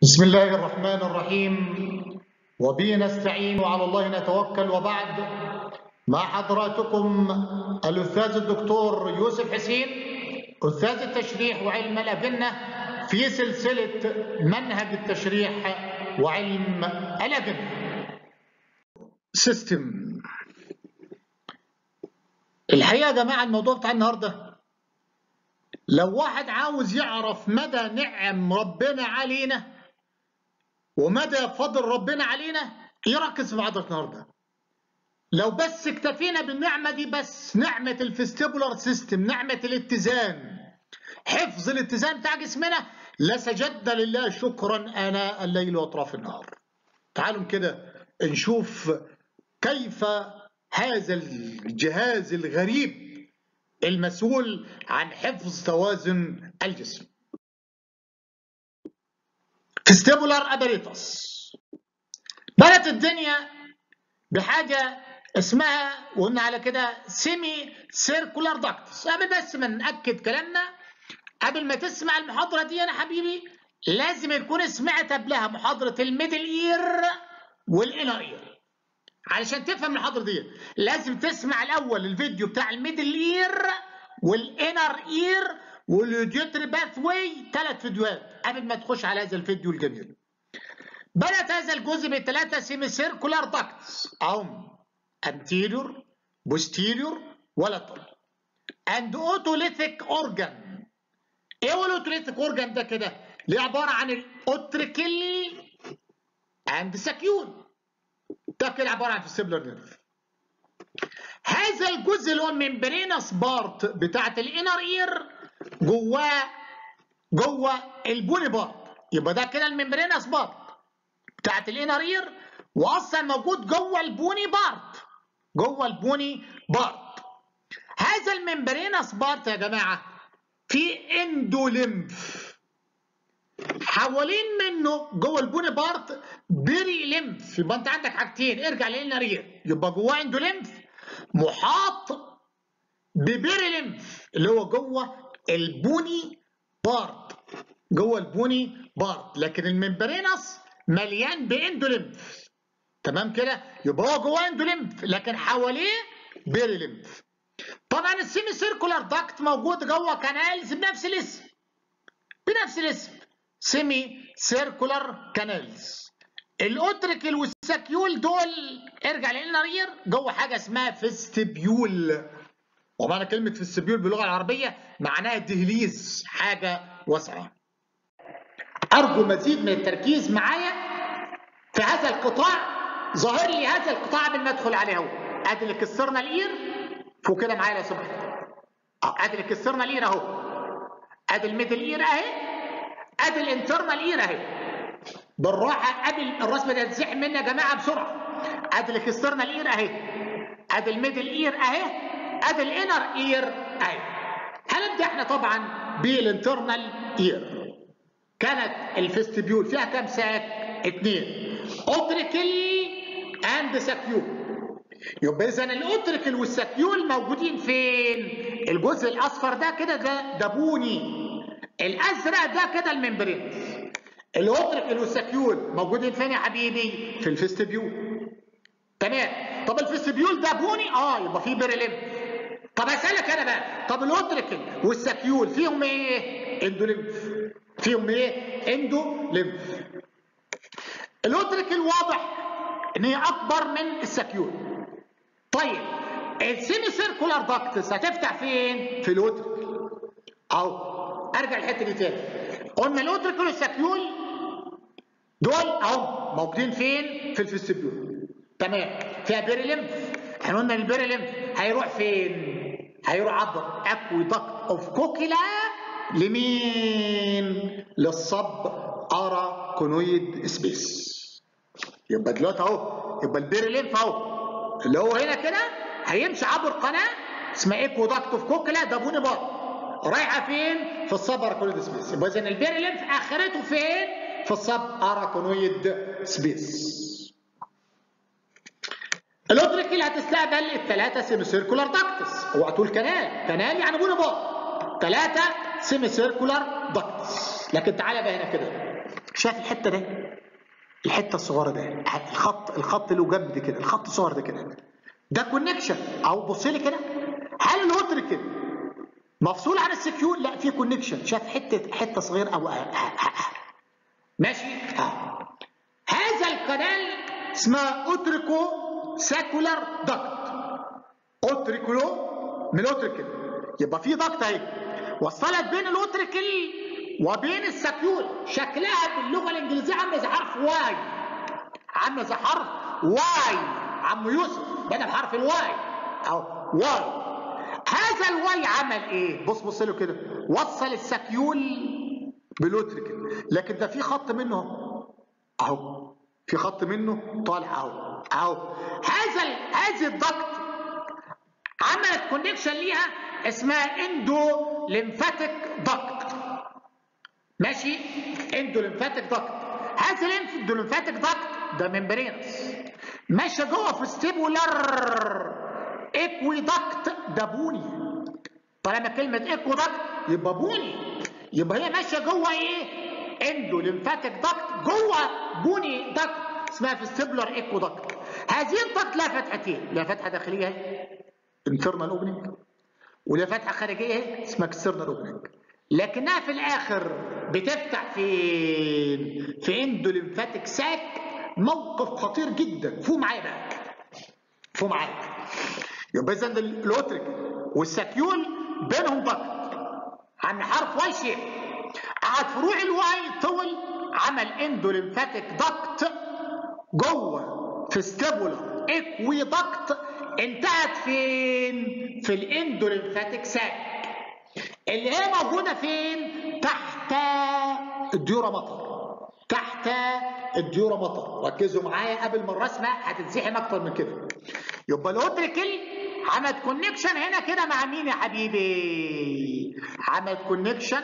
بسم الله الرحمن الرحيم وبه نستعين وعلى الله نتوكل وبعد مع حضراتكم الأستاذ الدكتور يوسف حسين أستاذ التشريح وعلم الأجنة في سلسلة منهج التشريح وعلم الأجنة سيستم الحقيقة يا جماعة الموضوع بتاع النهاردة لو واحد عاوز يعرف مدى نعم ربنا علينا ومدى فضل ربنا علينا يركز في محاضرة النهارده. لو بس اكتفينا بالنعمة دي بس نعمة الفيستيبولار سيستم نعمة الاتزان حفظ الاتزان بتاع جسمنا لسجدنا لله شكرا آناء الليل وأطراف النهار. تعالوا كده نشوف كيف هذا الجهاز الغريب المسؤول عن حفظ توازن الجسم. فيستيبولار اباريتوس بدأت الدنيا بحاجة اسمها وقلنا على كده سيمي سيركولار داكتس قبل بس ما نأكد كلامنا قبل ما تسمع المحاضرة دي أنا حبيبي لازم يكون سمعت قبلها محاضرة الميدل اير والانر اير علشان تفهم المحاضرة دي لازم تسمع الأول الفيديو بتاع الميدل اير والانر اير واليوديوتري باث واي ثلاث فيديوهات قبل ما تخش على هذا الفيديو الجميل. بدأت هذا الجزء بثلاثة سيمي سيركولار داكتس هم anterior posterior ولاترال and autolytic organ ايه هو الاوتوليتيك اورجان ده كده؟ اللي عبارة عن الاوتريكلي اند ساكيول ده كده عبارة عن فيستيبولار نيرف هذا الجزء اللي هو الممبرينس بارت بتاعت الانر اير جواه جوه البوني بارت يبقى ده كده الممبرينس بارت بتاعت الانر اير واصلا موجود جوه البوني بارت جوه البوني بارت هذا الممبرينس بارت يا جماعه في اندوليمف حوالين منه جوه البوني بارت بيري ليمف يبقى انت عندك حاجتين ارجع للانر اير يبقى جواه اندوليمف محاط ببيري ليمف اللي هو جوه البوني بارت جوه البوني بارت لكن الممبرينس مليان باندوليمف تمام كده يبقى هو جواه اندوليمف لكن حواليه بيري ليمف طبعا السيمي سيركولار داكت موجود جوه كانالز بنفس الاسم بنفس الاسم سيمي سيركولار كانالز الاوتريكل والساكيول دول ارجع للنرير جوه حاجه اسمها فيستبيول ومعنى كلمة فيستبيول باللغة العربية معناها دهليز حاجة واسعة. أرجو مزيد من التركيز معايا في هذا القطاع ظاهر لي هذا القطاع قبل ما أدخل عليه أهو. أدي الكسرنا الإير فوق كده معايا لو سمحت. أدي الكسرنا الإير أهو. أدي الميدل إير أهي. أدي الانترنال إير أهي. بالراحة قبل الرسمة دي هتزحم مني يا جماعة بسرعة. أدي الكسرنا الإير أهي. أدي الميدل إير أهي. ادي الانر اير اهي هنبدا احنا طبعا بالانترنال اير كانت الفيستبيول فيها كام ساك؟ اثنين اوتريكل اند ساكيول يبقى اذا الاوتريكل والساكيول موجودين فين؟ الجزء الاصفر ده كده ده ده بوني الازرق ده كده الممبرين الاوتريكل والساكيول موجودين فين يا حبيبي؟ في الفيستبيول تمام طب الفيستبيول ده بوني اه يبقى فيه بيريليمف طب اسالك انا بقى طب الاوتريكل والساكيول فيهم ايه؟ اندوليمف فيهم ايه؟ اندوليمف الاوتريكل واضح ان هي اكبر من الساكيول طيب السيمي سيركولار داكتس هتفتح فين؟ في الاوتريكل اهو ارجع الحته دي تاني قلنا الاوتريكل والساكيول دول اهو موجودين فين؟ في الفيستبيول تمام فيها بيريليمف احنا قلنا البيريليمف هيروح فين؟ هيروح عبر اكويدكت اوف كوكيلا لمين؟ للصب اراكونويد سبيس يبقى دلوقتي اهو يبقى البيريليمف اهو اللي هو هنا كده هيمشي عبر قناه اسمها اكويدكت اوف كوكيلا ده بوني بار رايحه فين؟ في الصب اراكونويد سبيس يبقى اذا البيريليمف اخرته فين؟ في الصب اراكونويد سبيس الاوتريكل هتستقبل الثلاثه سيمي سيركولار داكتس اوعى تقول كنال كنال يعني بوني بار ثلاثه سيمي سيركولار داكتس لكن تعالى بقى هنا كده شايف الحته ده الحته الصغيره ده الخط الخط اللي جنب ده كده الخط الصغير ده كده ده كونكشن او بص لي كده هل الوتر كده مفصول عن السكيول لا في كونكشن شاف حته حته صغيره او ماشي اه هذا القنال اسمها اوتريكو ساكولار دكت اوتريكولو من الاوتريكل يبقى في دكت اهي وصلت بين الاوتريكل وبين السكيول شكلها باللغه الانجليزيه عامله زي حرف واي عامله زي حرف واي عم يوسف بدا بحرف الواي او واي هذا الواي عمل ايه بص بص له كده وصل السكيول بالاوتريكل لكن ده في خط منه اهو في خط منه طالع اهو اهو هذا هذه الضغط عملت كونكشن ليها اسمها اندو ليمفاتيك ضغط ماشي اندو ليمفاتيك ضغط هذا الاندو ليمفاتيك ضغط ده ممبرينس ماشي جوه في ستيبولار اكوي ضغط ده بوني طالما كلمه اكوي ضغط يبقى بوني يبقى هي ماشيه جوه ايه اندو ليمفاتيك ضغط جوه بوني ضغط اسمها فيستيبولار ايكو ضغط هذه الضغط لها فتحتين لها فتحه داخليه انترنال اوبننج ولها فتحه خارجيه اسمها اكسترنال اوبننج لكنها في الاخر بتفتح فين في اندو ليمفاتيك ساك موقف خطير جدا فوق معايا بقى فوق معايا يبقى اذا الاوتريك والساكيول بينهم ضغط عن حرف واي شيب قعد فروع الواي طول عمل اندوليمفاتيك ضغط جوه في ستيبولا اكوي ضغط انتهت فين في الاندوليمفاتيك ساك اللي هي موجوده فين تحت الديورا مطر تحت الديورا مطر ركزوا معايا قبل ما الرسمه هتتزحم اكتر من كده يبقى الاوتريكل عملت كونكشن هنا كده مع مين يا حبيبي عملت كونكشن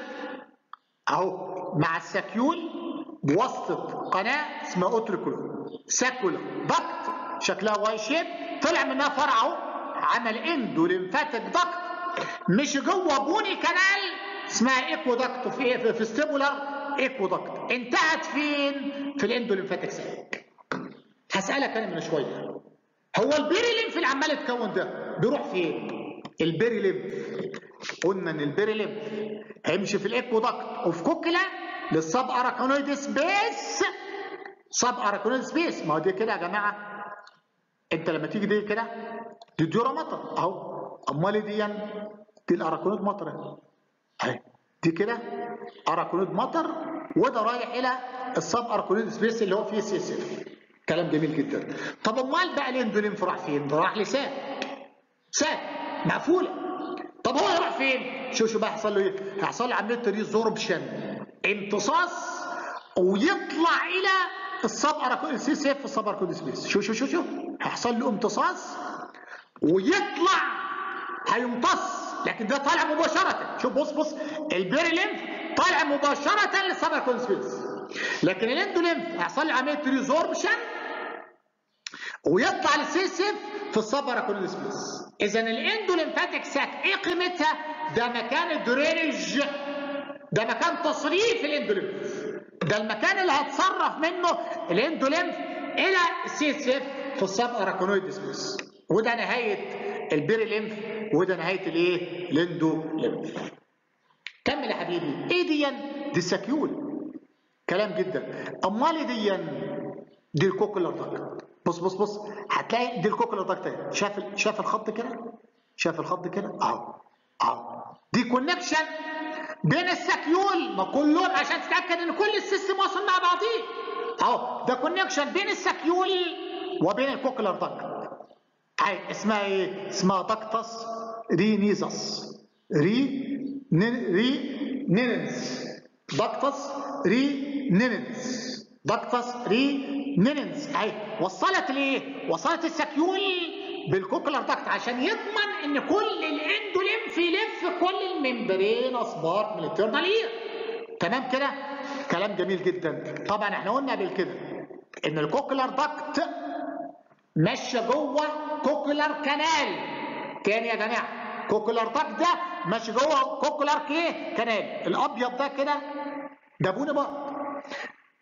اهو مع الساكيول بواسطه قناه اسمها اوتريكولو ساكولا ضغط شكلها واي شيب طلع منها فرع اهو عمل اندو ليمفاتيك ضغط مش جوه بوني كانال اسمها ايكو ضغط في ايه في ستيبولار ايكو ضغط انتهت فين في الاندو ليمفاتيك ساك هسالك انا من شويه هو البيري ليمف اللي عمال يتكون ده بيروح فين البيري ليمف قلنا ان البيري ليمف هيمشي في الايكو ضغط وفي كوكلا للسب اراكونويد سبيس سب اراكونويد سبيس ما هو دي كده يا جماعه انت لما تيجي دي كده دي ديورا مطر اهو امال دي دي الاراكونويد مطر اهي دي كده اراكونويد مطر وده رايح الى السب اراكونويد سبيس اللي هو فيه سي سي كلام جميل جدا طب امال بقى الاندوليمف راح فين؟ راح لساك ساك مقفوله طب هو يروح فين؟ شوف شو بقى هيحصل له ايه؟ هيحصل له عمليه ريزوربشن امتصاص ويطلع الى السب اراكونويد سي سي في السب اراكونويد سبيس شوف شوف شوف شوف هيحصل له امتصاص ويطلع هيمتص لكن ده طالع مباشره شوف بص بص البيري ليمف طالع مباشره للسب اراكونويد سبيس لكن الاندوليمف هيحصل له عمليه ريزوربشن ويطلع للسيسف في الصبر كل سبيس اذا الاندوليمفاتيك ساك ايه قيمتها ده مكان الدرينج ده مكان تصريف الاندوليمف ده المكان اللي هتصرف منه الاندوليمف الى السيسف في الصبر كونويد سبيس وده نهايه البيري ليمف وده نهايه الايه الاندوليمف كمل يا حبيبي ايه دي دي السكيول كلام جدا امال دي دي الكوكولار داكت بص بص بص هتلاقي دي الكوكولار داكت شاف شاف الخط كده شاف الخط كده اهو اهو دي كونكشن بين السكيول ما كلهم عشان تتاكد ان كل السيستم واصل مع بعضيه اهو ده كونكشن بين السكيول وبين الكوكولار داكت هاي اسمها ايه اسمها داكتس رينيزس ري ري نينز داكتس ري نيننس دكتس ري نيننس اهي وصلت ليه؟ وصلت السكيول بالكوكلر دكت عشان يضمن ان كل الاندوليمف يلف كل الممبرين اسباط من الترنال اير تمام كده؟ كلام جميل جدا طبعا احنا قلنا قبل كده ان الكوكلر دكت ماشيه جوه كوكلر كانال تاني يا جماعه كوكلر دكت ده ماشي جوه كوكلر كيه كانال الابيض ده كده ده بوني بار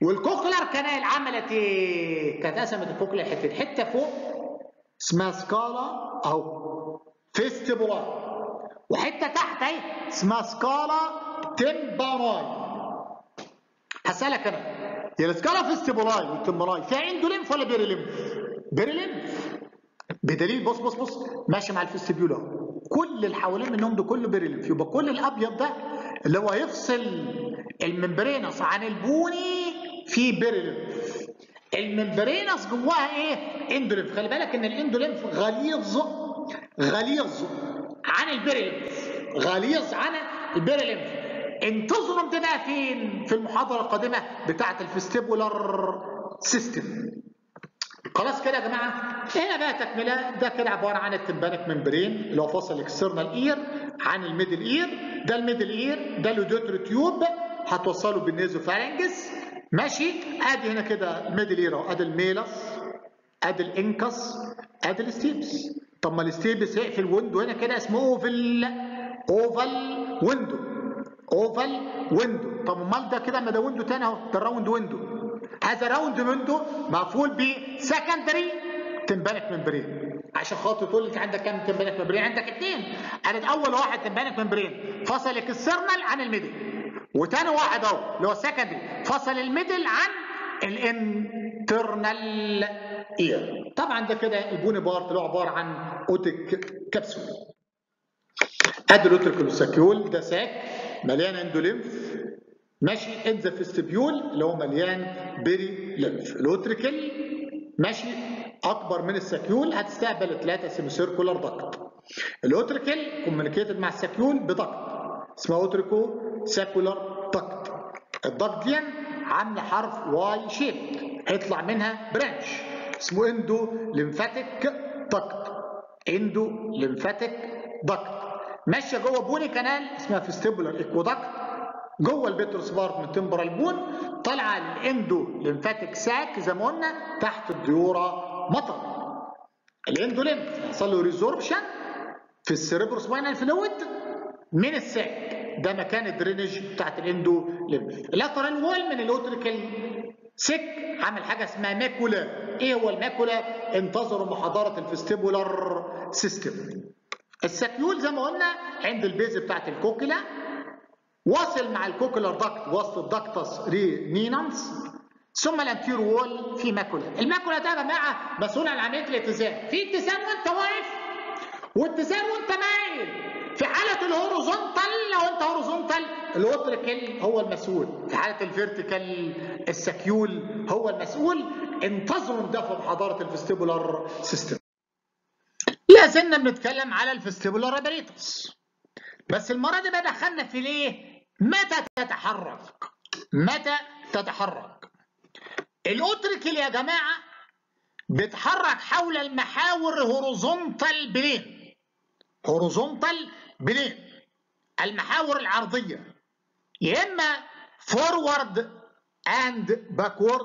والكوكلر كانال عملت ايه؟ كانت قسمت الكوكلر حتتين حته فوق اسمها سكالا اهو فيستيبولار وحته تحت اهي اسمها سكالا تمباناي هسألك انا هي السكالا فيستيبولاي والتمباناي فيها اندوليمف ولا بيريليمف؟ بيريليمف بدليل بص بص بص ماشي مع الفيستيبيولا كل اللي حوالين منهم ده كله بيريليمف يبقى كل الابيض ده اللي هو يفصل الممبرينس عن البوني في بيريليمف الممبرينس جواها ايه؟ اندوليمف خلي بالك ان الاندوليمف غليظ غليظ عن البيريليمف غليظ عن البيريليمف انتظروا ده بقى فين؟ في المحاضره القادمه بتاعه الفيستيبولار سيستم خلاص كده يا جماعه هنا بقى تكمله ده كده عباره عن التمبانيك ممبرين اللي هو فاصل الاكسترنال اير عن الميدل اير ده الميدل اير ده اللودوتر تيوب هتوصله بالنيزوفارنجس ماشي ادي هنا كده الميدل اير اهو ادي الميلس ادي الانكس ادي الستيبس طب ما الستيبس يقفل ويندو هنا كده اسمه اوفل اوفال ويندو اوفال ويندو طب امال ده كده ما ده ويندو تاني اهو ده راوند ويندو هذا راوند ويندو مقفول بسكندري تمبانك ممبرين عشان خاطر تقول لي عندك كام تمبانك ممبرين عندك اثنين انا اول واحد تمبانك ممبرين فصل الكسرنال عن الميدل وتاني واحد اهو اللي هو السكندري فصل الميدل عن الانترنال اير طبعا ده كده البوني بارت اللي هو عباره عن اوتيك كبسول ادي الاوتريكولوساكيول ده ساك مليان اندوليمف ماشي ان ذا فيستبيول اللي هو مليان بيري ليمف الاوتريكل ماشي اكبر من الساكيول هتستقبل ثلاثه سيمي سيركولار دكت الاوتريكل كوميونيكيتد مع الساكيول بدكت اسمها اوتريكو ساكولار دكت الدكت دي عامله حرف واي شيب هيطلع منها برانش اسمه اندو ليمفاتيك دكت اندو ليمفاتيك دكت ماشيه جوه بوني كانال اسمها فيستيبولار ايكودكت جوه البيتروس بارت من تمبرال بون طالعه الاندو ليمفاتيك ساك زي ما قلنا تحت الديورا مطر الاندو ليمف يحصل له ريزوربشن في السيريبروسباينال فلويد من الساك ده مكان الدرينج بتاعت الاندو ليمف اللاترال وول من الاوتريكال سك عامل حاجه اسمها ماكولا ايه هو الماكولا انتظروا محاضره الفيستيبولار سيستم الساكيول زي ما قلنا عند البيز بتاعت الكوكيلا واصل مع الكوكولار داكت وسط الداكتس رينينانس ثم الانتيرو وول في ماكولا الماكولا ده يا جماعه مسؤول عن عمليه الاتزان في اتزان وانت واقف واتزان وانت مايل في حاله الهوريزونتال لو انت هوريزونتال الاوتريكل هو المسؤول في حاله الفيرتيكال الساكيول هو المسؤول انتظروا ده في محاضره الفيستيبولار سيستم لا زلنا بنتكلم على الفيستيبولار ابريتوس بس المرة دي بقى دخلنا في ليه؟ متى تتحرك؟ متى تتحرك؟ الأوتريكل يا جماعة بيتحرك حول المحاور هوريزونتال بلين هوريزونتال بلين المحاور العرضية يا إما فورورد اند باكورد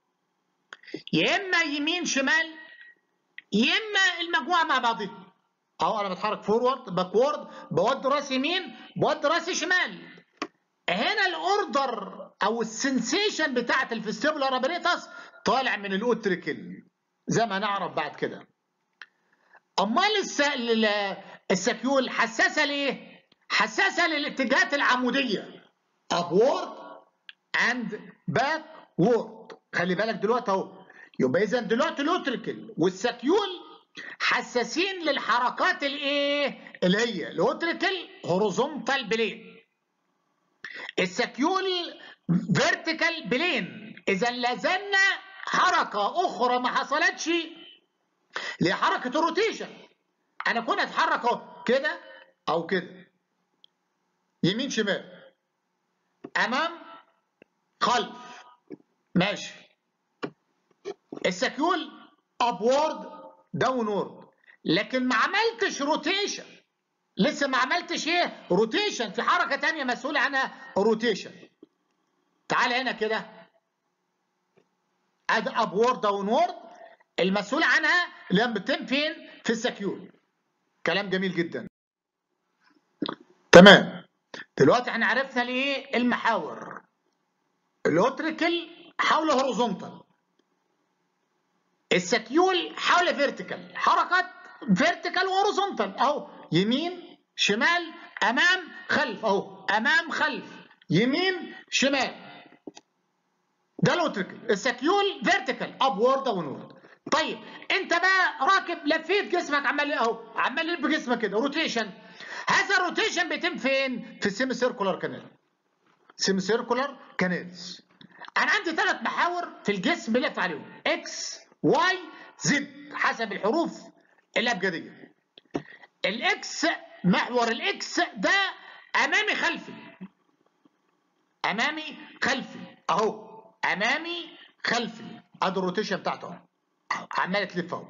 يا إما يمين شمال يا إما المجموعة مع بعضها اهو انا بتحرك فورورد باكورد بودي راسي يمين بودي راسي شمال هنا الاوردر او السنسيشن بتاعت الفيستيبولار ابريتاس طالع من الاوتريكل زي ما نعرف بعد كده امال الس... السكيول حساسه ليه حساسه للاتجاهات العموديه ابورد اند باكورد خلي بالك دلوقتي اهو يبقى اذا دلوقتي الاوتريكل والسكيول حساسين للحركات الايه اللي هي الاوتريكل هوريزونتال بلين السكيول فيرتيكال بلين اذا لازلنا حركه اخرى ما حصلتش لحركه الروتيشن انا كنت اتحرك اهو كده او كده يمين شمال امام خلف ماشي السكيول ابورد داونورد لكن ما عملتش روتيشن لسه ما عملتش ايه روتيشن في حركه ثانيه مسؤول عنها روتيشن تعال هنا كده اد ابورد داونورد المسؤول عنها لما بتتم فين في السكيول كلام جميل جدا تمام دلوقتي احنا عرفنا ليه المحاور الاوتريكل حول هوريزونتال السكيول حول فيرتيكال حركات فيرتيكال وهوريزونتال اهو يمين شمال امام خلف اهو امام خلف يمين شمال ده الاوتريكل السكيول فيرتيكال ابورد داونورد طيب انت بقى راكب لفيت جسمك عمال اهو عمال يلف جسمك كده روتيشن هذا الروتيشن بيتم فين؟ في السيمي سيركولار كانال سيمي سيركولار كانالز انا عندي ثلاث محاور في الجسم بلف عليهم اكس واي زد حسب الحروف الابجديه الاكس محور الاكس ده امامي خلفي امامي خلفي اهو امامي خلفي ادي الروتيشن بتاعته اهو عماله تلف اهو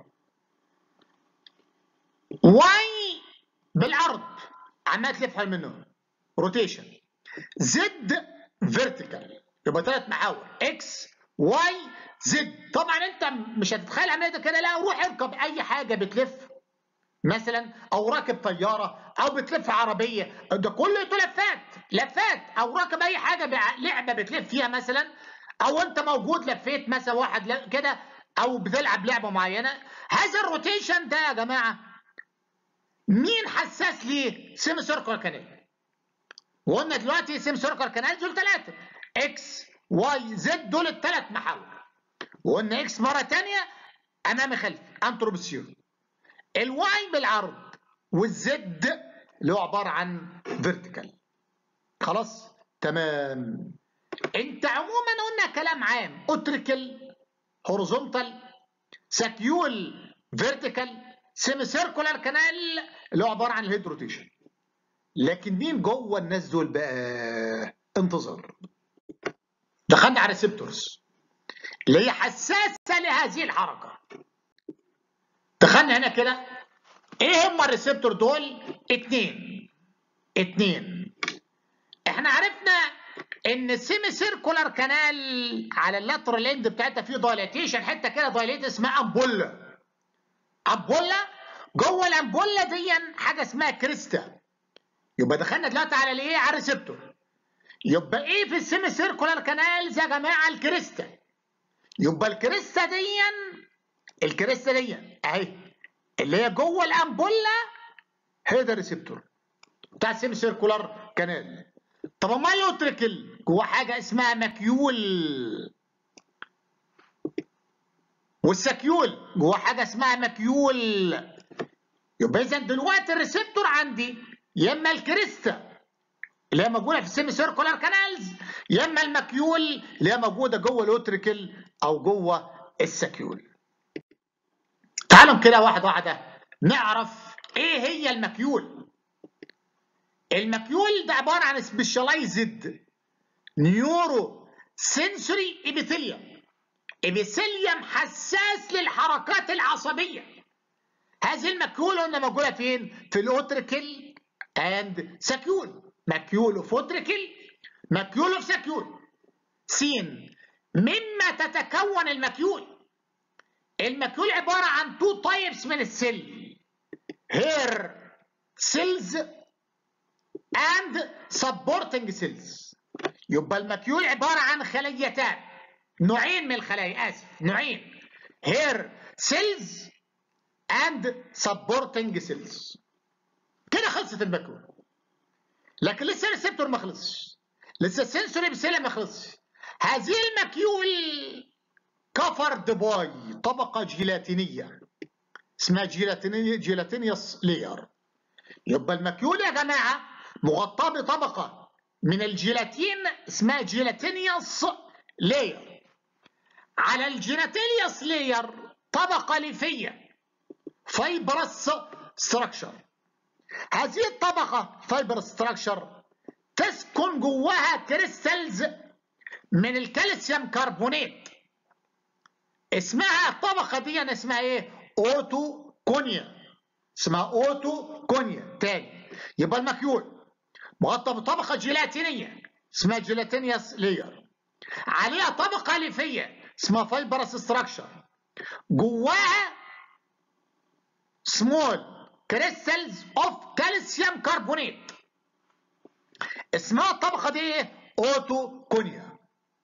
واي بالعرض عماله تلف حول منه روتيشن زد فيرتيكال يبقى ثلاث محاور اكس واي زد طبعا انت مش هتتخيل عمليه كده لا روح اركب اي حاجه بتلف مثلا او راكب طياره او بتلف عربيه ده كله لفات لفات او راكب اي حاجه لعبه بتلف فيها مثلا او انت موجود لفيت مثلا واحد كده او بتلعب لعبه معينه هذا الروتيشن ده يا جماعه مين حساس ليه؟ سيمي سيركل كانال وقلنا دلوقتي سيمي سيركل كانال دول ثلاثه اكس واي زد دول الثلاث محاور وقلنا اكس مره ثانيه امامي خلفي انتروبسيون الواي بالعرض والزد اللي هو عباره عن فيرتيكال خلاص تمام انت عموما قلنا كلام عام اوتريكل هوريزونتال ساكيول فيرتيكال سيمي سيركولار كانال اللي هو عباره عن الهيد روتيشن لكن مين جوه الناس دول بقى انتظر دخلنا على ريسبتورز اللي هي حساسه لهذه الحركه دخلنا هنا كده ايه هم الريسبتور دول اتنين اتنين احنا عرفنا ان السيمي سيركولار كانال على اللاترال اند بتاعتها فيه دايليتيشن حته كده دايليت اسمها امبولا امبولا جوه الامبولا دي حاجه اسمها كريستا يبقى دخلنا دلوقتي على الايه على الريسبتور يبقى ايه في السيمي سيركولار كانالز يا جماعه الكريستا يبقى الكريستا دي الكريستا دي اهي اللي هي جوه الامبولا هي ده الريسبتور بتاع السيمي سيركولار كانال طب امال يوتريكل جوه حاجه اسمها مكيول والسكيول جوه حاجه اسمها مكيول يبقى اذا دلوقتي الريسبتور عندي يا اما الكريستا اللي هي موجوده في السيمي سيركولار كانالز يا اما المكيول اللي هي موجوده جوه الاوتريكل او جوه السكيول تعالوا كده واحده واحده نعرف ايه هي المكيول المكيول ده عباره عن سبيشالايزد نيورو سنسوري ابيثيليوم ابيثيليوم حساس للحركات العصبيه هذه المكيول قلنا موجوده فين في الاوتريكل اند سكيول مكيول اوف اوتريكل مكيول اوف سكيول سين مما تتكون المكيول المكيول عباره عن تو تايبس من السيل هير سيلز اند سبورتنج سيلز يبقى المكيول عباره عن خليتان نوعين من الخلايا اسف نوعين هير سيلز اند سبورتنج سيلز كده خلصت المكيول لكن لسه الريسبتور ما خلصش لسه السنسوري بسيلة ما خلصش هذه المكيول كفرد باي طبقة جيلاتينية اسمها جيلاتينية جيلاتينيوس لير يبقى المكيول يا جماعة مغطاة بطبقة من الجيلاتين اسمها جيلاتينيوس لير على الجيلاتينيوس لير طبقة ليفية فايبرس ستراكشر هذه الطبقة فايبر ستراكشر تسكن جواها كريستالز من الكالسيوم كربونات اسمها الطبقة دي اسمها ايه؟ اوتو كونيا اسمها اوتو كونيا تاني يبقى المكيول مغطى بطبقة جيلاتينية اسمها جيلاتينيوس لير عليها طبقة ليفية اسمها فايبرس ستراكشر جواها سمول كريستالز اوف كالسيوم كربونات اسمها الطبقه دي ايه اوتو كونيا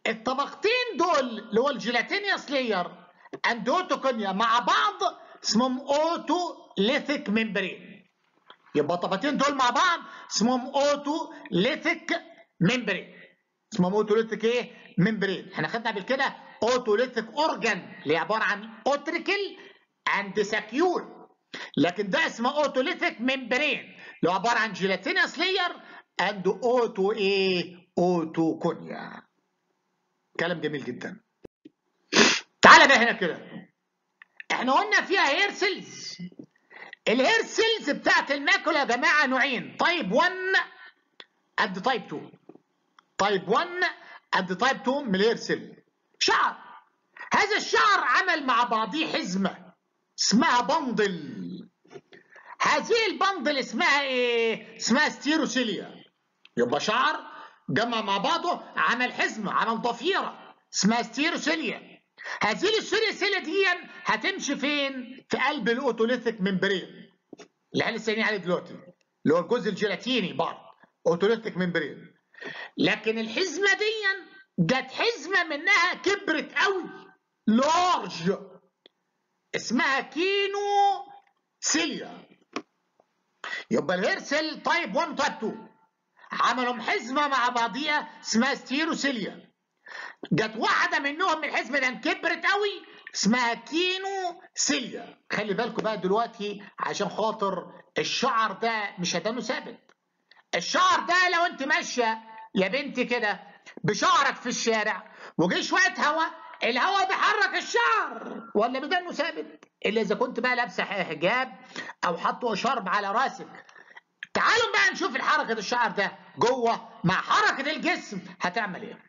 الطبقتين دول اللي هو الجيلاتينيوس لاير اند اوتوكونيا مع بعض اسمهم اوتو ليثيك ممبرين يبقى الطبقتين دول مع بعض اسمهم اوتو ليثيك ممبرين اسمهم اوتو ليثيك ايه ممبرين احنا خدنا قبل كده اوتو ليثيك اورجان اللي هي عباره عن اوتريكل اند ساكيول لكن ده اسمه اوتو ليثيك ممبرين اللي هو عباره عن جيلاتينوس لاير اند اوتو ايه اوتو كونيا كلام جميل جدا تعالى بقى هنا كده احنا قلنا فيها هير سيلز الهير سيلز بتاعت الماكولا يا جماعه نوعين تايب 1 قد تايب 2 تايب 1 قد تايب 2 من الهير سيل شعر هذا الشعر عمل مع بعضيه حزمه اسمها بندل هذه البندل اسمها ايه اسمها ستيروسيليا يبقى شعر جمع مع بعضه عمل حزمه عمل ضفيره اسمها ستيروسيليا هذه السيليا دي هتمشي فين في قلب الاوتوليثيك ممبرين اللي احنا لسه عليه دلوقتي اللي هو الجزء الجيلاتيني بعض اوتوليثيك ممبرين لكن الحزمه دي جت حزمه منها كبرت قوي لارج اسمها كينو سيليا يبقى الهير سيل تايب 1 تايب 2 عملوا حزمه مع بعضيها اسمها ستيروسيليا جت واحده منهم من الحزمه دي كبرت قوي اسمها كينو سيليا خلي بالكم بقى دلوقتي عشان خاطر الشعر ده مش هدانه ثابت الشعر ده لو انت ماشيه يا بنتي كده بشعرك في الشارع وجه شويه هواء الهواء بيحرك الشعر ولا بدنه ثابت الا اذا كنت بقى لابسه حجاب او حاطه شرب على راسك تعالوا بقى نشوف الحركه الشعر ده جوه مع حركه الجسم هتعمل ايه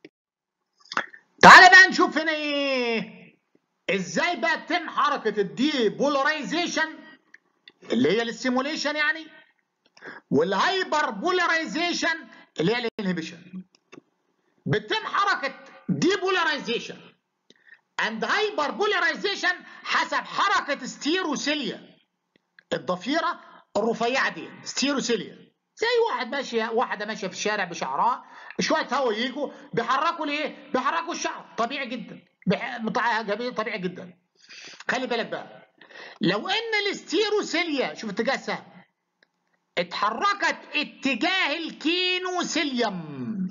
تعالى بقى نشوف هنا ايه ازاي بقى تتم حركه الدي بولاريزيشن اللي هي السيموليشن يعني والهايبر بولاريزيشن اللي هي الانهبيشن بتتم حركه ديبولاريزيشن اند هايبر بولاريزيشن حسب حركه ستيروسيليا الضفيره الرفيعه دي ستيروسيليا زي واحد ماشيه واحده ماشيه في الشارع بشعرها شويه هوا يجوا بيحركوا ليه؟ بيحركوا الشعر طبيعي جدا طبيعي جدا خلي بالك بقى لو ان الستيروسيليا شوف اتجاه السهم اتحركت اتجاه الكينوسيليوم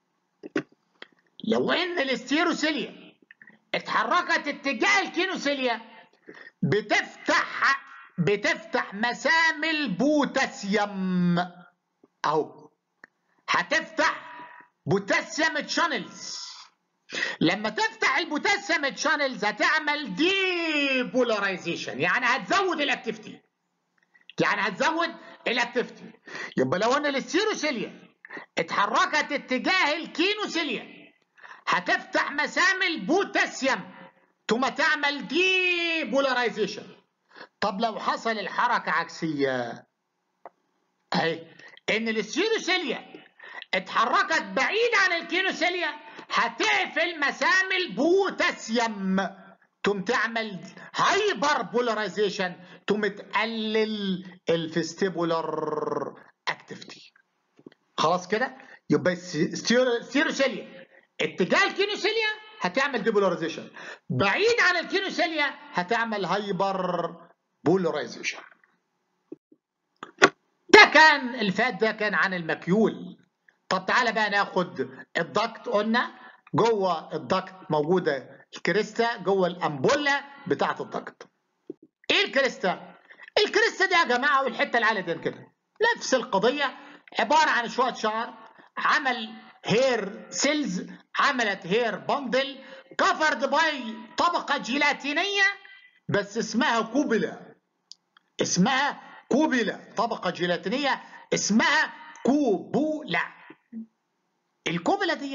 لو ان الاستيروسيليا اتحركت اتجاه الكينوسيليا بتفتح بتفتح مسام البوتاسيوم اهو هتفتح بوتاسيوم تشانلز لما تفتح البوتاسيوم تشانلز هتعمل دي بولاريزيشن يعني هتزود الاكتيفيتي يعني هتزود الاكتيفيتي يبقى لو ان الاستيروسيليا اتحركت اتجاه الكينوسيليا هتفتح مسام البوتاسيوم ثم تعمل دي بولاريزيشن طب لو حصل الحركة عكسية اهي ان السيروسيليا اتحركت بعيد عن الكينوسيليا هتقفل مسام البوتاسيوم ثم تعمل هايبر بولاريزيشن ثم تقلل الفيستيبولار اكتيفيتي خلاص كده يبقى السيروسيليا اتجاه الكينوسيليا هتعمل ديبولاريزيشن بعيد عن الكينوسيليا هتعمل هايبر بولاريزيشن ده كان الفات ده كان عن المكيول طب تعالى بقى ناخد الضغط قلنا جوه الضغط موجوده الكريستا جوه الامبوله بتاعه الضغط ايه الكريستا الكريستا دي يا جماعه والحته العاليه دي كده نفس القضيه عباره عن شويه شعر عمل هير سيلز عملت هير بندل كفرد باي طبقه جيلاتينيه بس اسمها كوبلا اسمها كوبلا طبقه جيلاتينيه اسمها كوبولا الكوبلا دي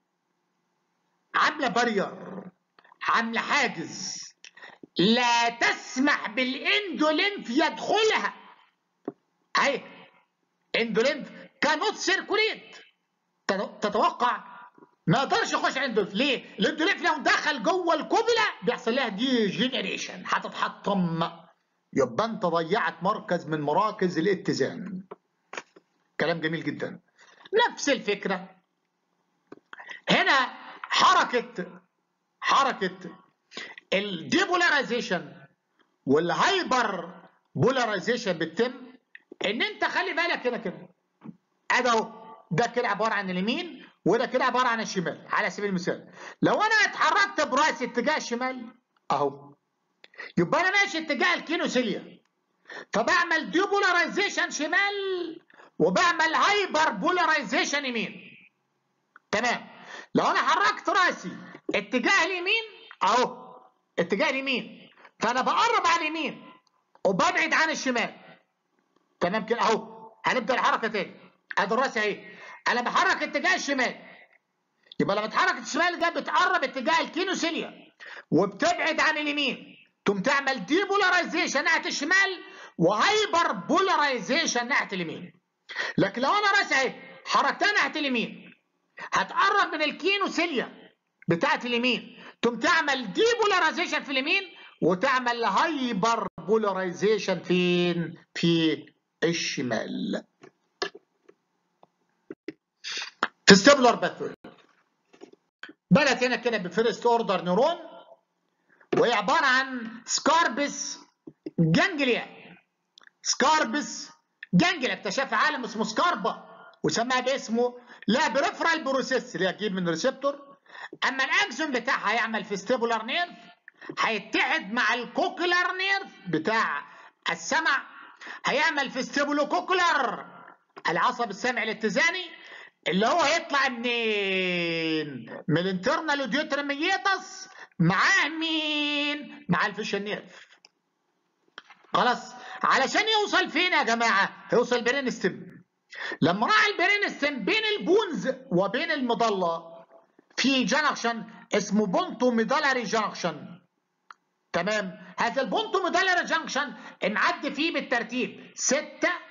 عامله بارير عامله حاجز لا تسمح بالاندولينف يدخلها اهي اندولينف كانوت سيركوليت تتوقع ما يقدرش يخش اندولف ليه؟ الاندولف لو دخل جوه الكوبلا بيحصل لها دي جينيريشن هتتحطم يبقى انت ضيعت مركز من مراكز الاتزان كلام جميل جدا نفس الفكره هنا حركه حركه الديبولاريزيشن والهايبر بولاريزيشن بتتم ان انت خلي بالك هنا كده ادي اهو ده كده عباره عن اليمين وده كده عباره عن الشمال على سبيل المثال لو انا اتحركت براسي اتجاه الشمال اهو يبقى انا ماشي اتجاه الكينوسيليا فبعمل ديبولاريزيشن شمال وبعمل هايبر بولاريزيشن يمين تمام لو انا حركت راسي اتجاه اليمين اهو اتجاه اليمين فانا بقرب على اليمين وببعد عن الشمال تمام كده اهو هنبدا الحركه تاني ادي الراس اهي انا بحرك اتجاه الشمال يبقى لما اتحرك الشمال ده بتقرب اتجاه الكينوسيليا وبتبعد عن اليمين تقوم تعمل ديبولاريزيشن ناحيه الشمال وهايبر بولاريزيشن ناحيه اليمين لكن لو انا راسي اهي حركتها ناحيه اليمين هتقرب من الكينوسيليا بتاعت اليمين تقوم تعمل ديبولاريزيشن في اليمين وتعمل هايبر بولاريزيشن فين في الشمال تستبلر باثوي بدأت هنا كده بفيرست اوردر نيرون وهي عبارة عن سكاربس جانجليا سكاربس جانجليا اكتشف عالم اسمه سكاربا وسماها باسمه لا بريفرال بروسيس اللي هتجيب من ريسبتور اما الاكسون بتاعها هيعمل فيستيبولار نيرف هيتحد مع الكوكولار نيرف بتاع السمع هيعمل فيستيبولو كوكولار العصب السمعي الاتزاني اللي هو هيطلع منين؟ من الانترنال اوديوترميتس معاه مين؟ مع الفيشن نيرف. خلاص علشان يوصل فين يا جماعه؟ هيوصل برين ستيم. لما راح البرين ستيم بين البونز وبين المضله في جنكشن اسمه بونتو ميدالاري جنكشن. تمام؟ هذا البونتو ميدالاري جنكشن معدي فيه بالترتيب 6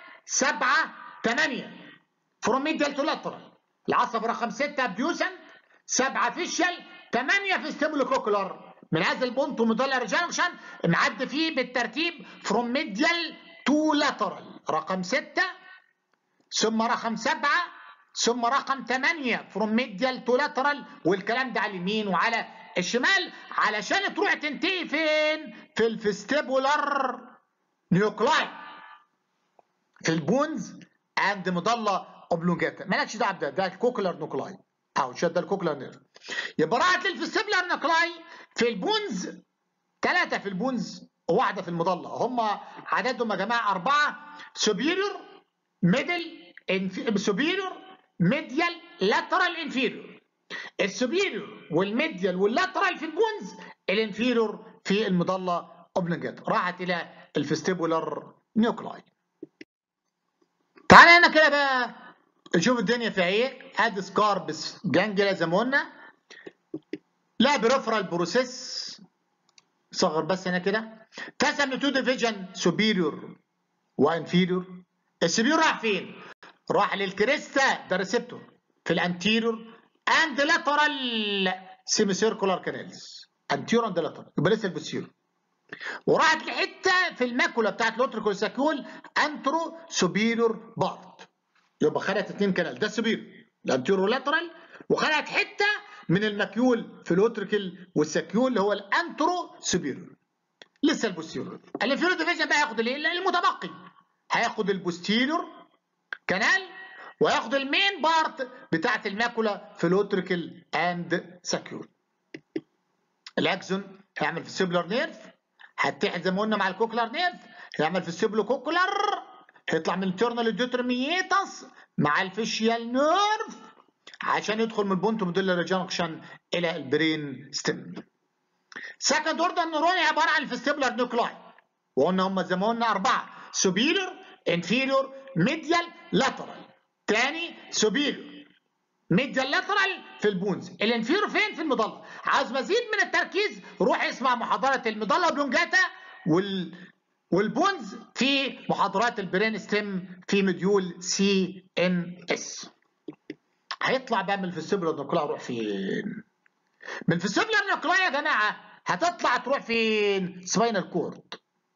7 8 فروم ميديال تو لاترال العصب رقم 6 ابديوسن 7 فيشل 8 في ستيبولوكوكولار من هذا البونتو ميدالر جانكشن معدي فيه بالترتيب فروم ميديال تو لاترال رقم 6 ثم رقم 7 ثم رقم 8 فروم ميديال تو لاترال والكلام ده على اليمين وعلى الشمال علشان تروح تنتهي فين؟ في الفستيبولار نيوكلاي في البونز اند مضله اوبلونجاتا مالكش دعوه بده ده الكوكلر نوكلاي اهو شد الكوكلر نيرف يبقى راحت للفستيبولار نوكلاي في البونز ثلاثه في البونز وواحده في المضله هم عددهم يا جماعه اربعه سوبيريور ميدل سوبيريور ميديال لاترال انفيريور السوبيريور والميديال واللاترال في البونز الانفيريور في المضله اوبلونجاتا راحت الى الفستيبولار نيوكلاي تعالى هنا كده بقى نشوف الدنيا فيها ايه ادي سكاربس جانجلا زي ما قلنا لا بريفرال بروسيس صغر بس هنا كده قسم لتو ديفيجن سوبيريور وانفيريور السوبيريور راح فين؟ راح للكريستا ده ريسبتور في الانتيريور اند لاترال سيمي سيركولار كانالز انتيريور اند لاترال يبقى لسه البوستيريور وراحت لحته في الماكولا بتاعت الاوتريكول ساكيول انترو سوبيريور بارت يبقى خدت اثنين كانال ده السوبيريور الانتيريور لاترال وخدت حته من الماكيول في الاوتريكل والساكيول اللي هو الانترو سوبيريور لسه البوستيريور الانفيريور ديفيجن بقى هياخد الايه المتبقي هياخد البوستيريور كانال وياخد المين بارت بتاعت الماكولا في الاوتريكل اند ساكيول الاكسون هيعمل في السيبلر نيرف هتحد زي ما قلنا مع الكوكلر نيرف هيعمل في السيبلو كوكلر هيطلع من الترنال ديوترميتس مع الفيشيال نيرف عشان يدخل من البونتو موديلر جانكشن الى البرين ستيم سكند اوردر نيوروني عباره عن الفيستيبولار نيوكلاي وقلنا هم زي ما قلنا اربعه سوبيريور انفيريور ميديال لاترال تاني سوبيريور ميديال لاترال في البونز الانفيريور فين في المضله عاوز مزيد من التركيز روح اسمع محاضره المضله بلونجاتا وال والبونز في محاضرات البرين ستيم في مديول سي ان اس هيطلع بقى من الفيستيبولار نيوكلاي يروح فين من الفيستيبولار نيوكلاي يا جماعه هتطلع تروح فين سباينال كورد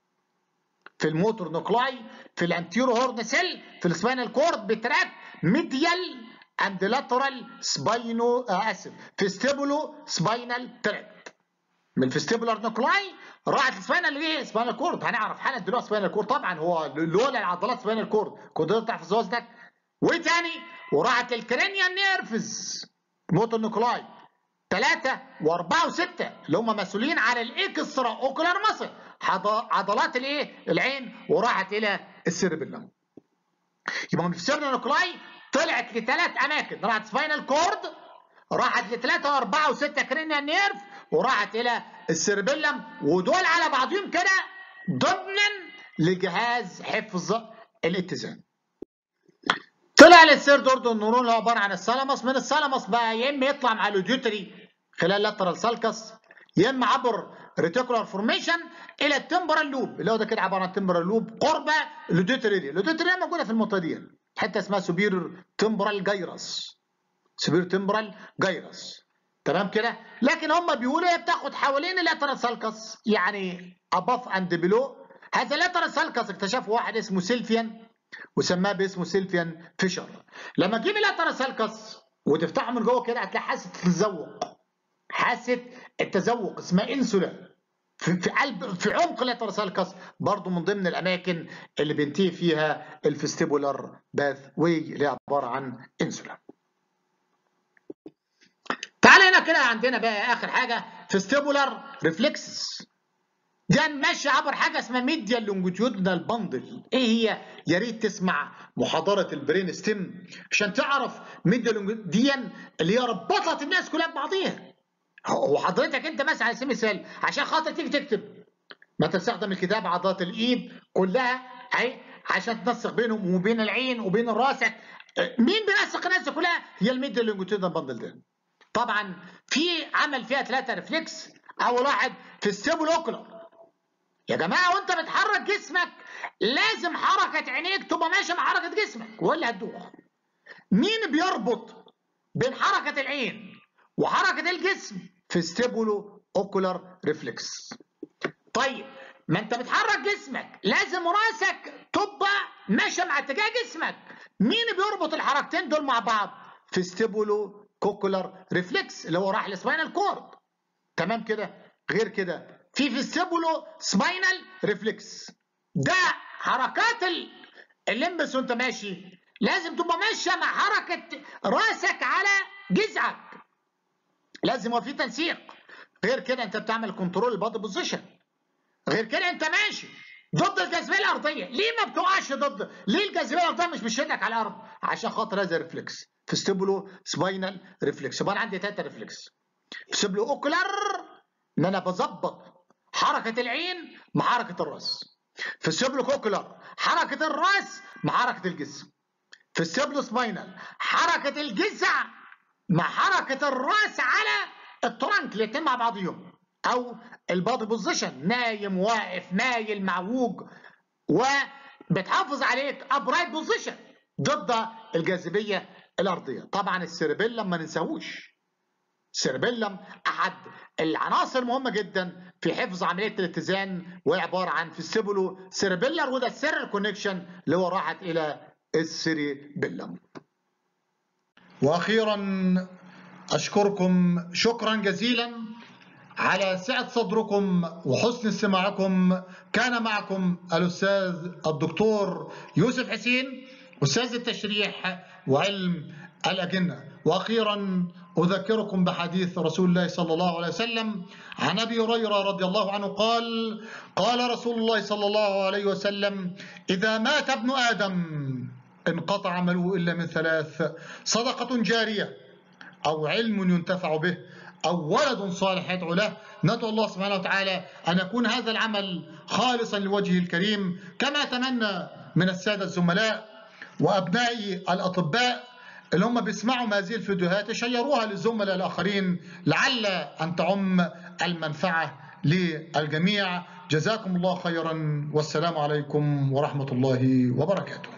في الموتور نيوكلاي في الانتيرو هورن سيل في السباينال كورد بتراك ميديال اند لاترال سباينو اسف فيستيبولو سباينال تراكت من الفيستيبولار نوكلاي راحت السباينال ايه سباينال كورد هنعرف حالا دلوقتي سباينال كورد طبعا هو لولا العضلات سباينال كورد كنت تقطع في زوزتك وايه تاني وراحت الكرينيال نيرفز موتور نوكلاي ثلاثة وأربعة وستة اللي هم مسؤولين على الإكسترا أوكولار ماسل عضلات الإيه؟ العين وراحت إلى السيربيلم. يبقى من السيربيلم نوكلاي طلعت لثلاث أماكن راحت سباينال كورد راحت لثلاثة وأربعة وستة كرينيال نيرف وراحت إلى السيربيلم ودول على بعضهم كده ضمنا لجهاز حفظ الاتزان. طلع للسيرد اوردر النورون اللي هو عباره عن الثالاموس من الثالاموس بقى يا اما يطلع مع اليوديوتري خلال لاترال سالكس يا اما عبر ريتيكولار فورميشن الى التمبرال لوب اللي هو ده كده عباره عن تمبرال لوب قرب اليوديوتري اليوديوتري موجوده في المنطقه دي حته اسمها سوبير تمبرال جايرس سوبير تمبرال جايرس تمام كده لكن هم بيقولوا هي بتاخد حوالين اللاترال سالكس يعني اباف اند بلو هذا اللاترال سالكس اكتشفه واحد اسمه سيلفيان وسماه باسمه سيلفيان فيشر لما تجيب الاتراسالكس وتفتحه من جوه كده هتلاقي حاسه التذوق حاسه التذوق اسمها انسولا في في قلب في عمق الاتراسالكس برضه من ضمن الاماكن اللي بينتهي فيها الفستيبولار باث واي اللي هي عباره عن انسولا تعال هنا كده عندنا بقى اخر حاجه فستيبولار ريفلكسز ده ماشي عبر حاجه اسمها ميديا لونجيتيودنال باندل ايه هي يا ريت تسمع محاضره البرين ستيم عشان تعرف ميديا دي اللي هي ربطت الناس كلها ببعضيها هو حضرتك انت مثلا على سبيل المثال عشان خاطر تيجي تكتب ما تستخدم الكتاب عضلات الايد كلها اهي عشان تنسق بينهم وبين العين وبين راسك مين بينسق الناس كلها هي الميديا لونجيتيودنال باندل ده طبعا في عمل فيها ثلاثه ريفلكس اول واحد في الستيبل اوكولار يا جماعه وانت بتحرك جسمك لازم حركه عينيك تبقى ماشيه مع حركه جسمك ولا هتدوخ مين بيربط بين حركه العين وحركه الجسم في ستيبولو اوكولار ريفلكس طيب ما انت بتحرك جسمك لازم راسك تبقى ماشيه مع اتجاه جسمك مين بيربط الحركتين دول مع بعض في ستيبولو كوكولار ريفلكس اللي هو راح لسباينال كورد تمام كده غير كده في فيستيبولو سباينال ريفلكس ده حركات الليمبس وانت ماشي لازم تبقى ماشيه مع حركه راسك على جذعك لازم يبقى في تنسيق غير كده انت بتعمل كنترول البادي بوزيشن غير كده انت ماشي ضد الجاذبيه الارضيه ليه ما بتقعش ضد ليه الجاذبيه الارضيه مش بتشدك على الارض عشان خاطر هذا ريفلكس فيستيبولو سباينال ريفلكس يبقى انا عندي ثلاثه ريفلكس فيستيبولو اوكولار ان انا بظبط حركة العين مع حركة الراس في السيبلو كوكولار حركة الراس مع حركة الجسم في السيبلو سباينال حركة الجذع مع حركة الراس على الترنك الاتنين مع بعضهم او البادي بوزيشن نايم واقف مايل معوج وبتحافظ عليك ابرايت بوزيشن ضد الجاذبية الارضية طبعا السيربيلم ما ننساهوش السيربيلم احد العناصر المهمه جدا في حفظ عمليه الاتزان وهي عباره عن فيستيبولو سيربيلر وده السر الكونكشن اللي هو راحت الى السيربيلم. واخيرا اشكركم شكرا جزيلا على سعه صدركم وحسن استماعكم كان معكم الاستاذ الدكتور يوسف حسين استاذ التشريح وعلم الاجنه واخيرا أذكركم بحديث رسول الله صلى الله عليه وسلم عن أبي هريرة رضي الله عنه قال قال رسول الله صلى الله عليه وسلم إذا مات ابن آدم انقطع عمله إلا من ثلاث صدقة جارية أو علم ينتفع به أو ولد صالح يدعو له ندعو الله سبحانه وتعالى أن يكون هذا العمل خالصا لوجهه الكريم كما أتمنى من السادة الزملاء وأبنائي الأطباء اللي هم بيسمعوا هذه الفيديوهات يشيروها للزملاء الآخرين لعل أن تعم المنفعة للجميع جزاكم الله خيرا والسلام عليكم ورحمة الله وبركاته